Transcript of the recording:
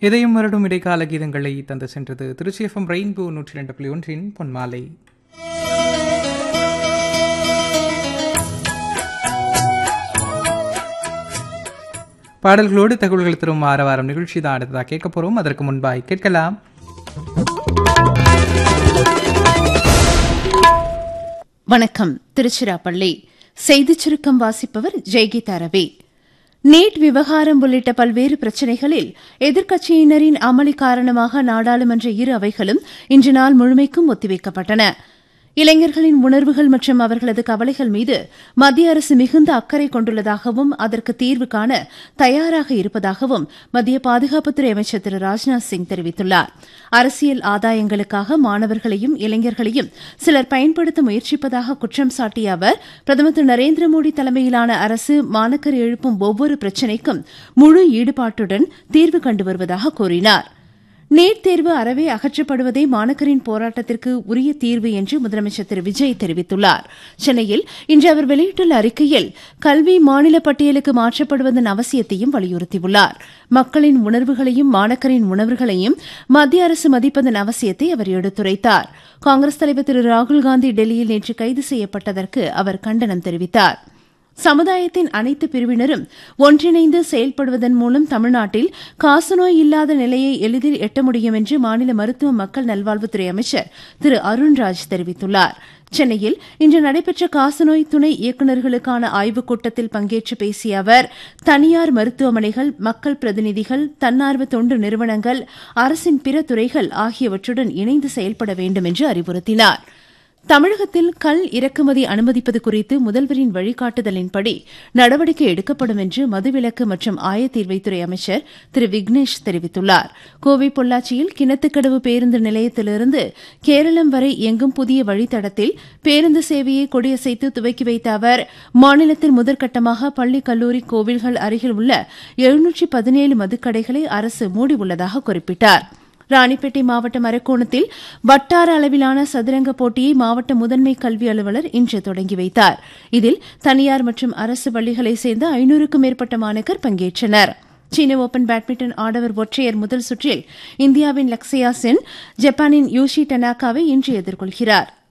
இதயம் வருடும் இடைக்கால கீதங்களை தந்து சென்றது திருச்சி எஃப்எம் ரெயின்போ நூற்றி ரெண்டு புள்ளி ஒன்றின் பொன்மாலை பாடல்களோடு தகவல்கள் தரும் வார வாரம் நிகழ்ச்சி தான் அடுத்ததாக கேட்க போறோம் அதற்கு முன்பாய் கேட்கலாம் வணக்கம் திருச்சிராப்பள்ளி செய்திச் சுருக்கம் வாசிப்பவர் ஜெய்கீதா ரவி நீட் விவகாரம் உள்ளிட்ட பல்வேறு பிரச்சினைகளில் எதிர்க்கட்சியினரின் அமளி காரணமாக நாடாளுமன்ற இரு அவைகளும் இன்று நாள் முழுமைக்கும் ஒத்திவைக்கப்பட்டன இளைஞர்களின் உணர்வுகள் மற்றும் அவர்களது கவலைகள் மீது மத்திய அரசு மிகுந்த அக்கறை கொண்டுள்ளதாகவும் அதற்கு தீர்வு காண தயாராக இருப்பதாகவும் மத்திய பாதுகாப்புத்துறை அமைச்சர் திரு ராஜ்நாத் சிங் தெரிவித்துள்ளார் அரசியல் ஆதாயங்களுக்காக மாணவர்களையும் இளைஞர்களையும் சிலர் பயன்படுத்த முயற்சிப்பதாக குற்றம் சாட்டிய அவர் பிரதமர் திரு நரேந்திர மோடி தலைமையிலான அரசு மாணக்கர் எழுப்பும் ஒவ்வொரு பிரச்சினைக்கும் முழு ஈடுபாட்டுடன் தீர்வு கண்டு வருவதாக கூறினாா் நீட் தேர்வு அறவே அகற்றப்படுவதே மாணக்கரின் போராட்டத்திற்கு உரிய தீர்வு என்று முதலமைச்சர் திரு விஜய் தெரிவித்துள்ளார் சென்னையில் இன்று அவர் வெளியிட்டுள்ள அறிக்கையில் கல்வி மாநில பட்டியலுக்கு மாற்றப்படுவதன் அவசியத்தையும் வலியுறுத்தியுள்ளார் மக்களின் உணர்வுகளையும் மாணக்கரின் உணர்வுகளையும் மத்திய அரசு மதிப்பதன் அவசியத்தை அவர் எடுத்துரைத்தார் காங்கிரஸ் தலைவர் திரு ராகுல்காந்தி டெல்லியில் நேற்று கைது செய்யப்பட்டதற்கு அவர் கண்டனம் தெரிவித்தாா் சமுதாயத்தின் அனைத்து பிரிவினரும் ஒன்றிணைந்து செயல்படுவதன் மூலம் தமிழ்நாட்டில் காசநோய் இல்லாத நிலையை எளிதில் எட்ட முடியும் என்று மாநில மருத்துவ மக்கள் நல்வாழ்வுத்துறை அமைச்சர் திரு அருண்ராஜ் தெரிவித்துள்ளார் சென்னையில் இன்று நடைபெற்ற காசநோய் துணை இயக்குநர்களுக்கான ஆய்வுக் கூட்டத்தில் பங்கேற்று பேசிய அவர் தனியார் மருத்துவமனைகள் மக்கள் பிரதிநிதிகள் தன்னார்வ தொண்டு நிறுவனங்கள் அரசின் பிற துறைகள் ஆகியவற்றுடன் இணைந்து செயல்பட வேண்டும் என்று அறிவுறுத்தினாா் தமிழகத்தில் கல் இறக்குமதி அனுமதிப்பது குறித்து முதல்வரின் வழிகாட்டுதலின்படி நடவடிக்கை எடுக்கப்படும் என்று மதுவிலக்கு மற்றும் ஆயத்தீர்வைத்துறை அமைச்சர் திரு விக்னேஷ் தெரிவித்துள்ளார் கோவை பொள்ளாச்சியில் கிணத்துக்கடவு பேருந்து நிலையத்திலிருந்து கேரளம் வரை இயங்கும் புதிய வழித்தடத்தில் பேருந்து சேவையை கொடியசைத்து துவக்கி வைத்த அவர் மாநிலத்தில் முதற்கட்டமாக பள்ளி கல்லூரி கோவில்கள் அருகில் உள்ள எழுநூற்றி பதினேழு மதுக்கடைகளை அரசு மூடியுள்ளதாக குறிப்பிட்டாா் ராணிப்பேட்டை மாவட்டம் அரக்கோணத்தில் வட்டார அளவிலான சதுரங்க போட்டியை மாவட்ட முதன்மை கல்வி அலுவலர் இன்று தொடங்கி வைத்தார் இதில் தனியார் மற்றும் அரசு பள்ளிகளைச் சேர்ந்த ஐநூறுக்கும் மேற்பட்ட மாணக்கர் பங்கேற்றனர் சீன ஓபன் பேட்மிண்டன் ஆடவர் ஒற்றையர் முதல் சுற்றில் இந்தியாவின் லக்ஸயா சென் ஜப்பானின் யூஷி டனாகாவை இன்று எதிர்கொள்கிறார்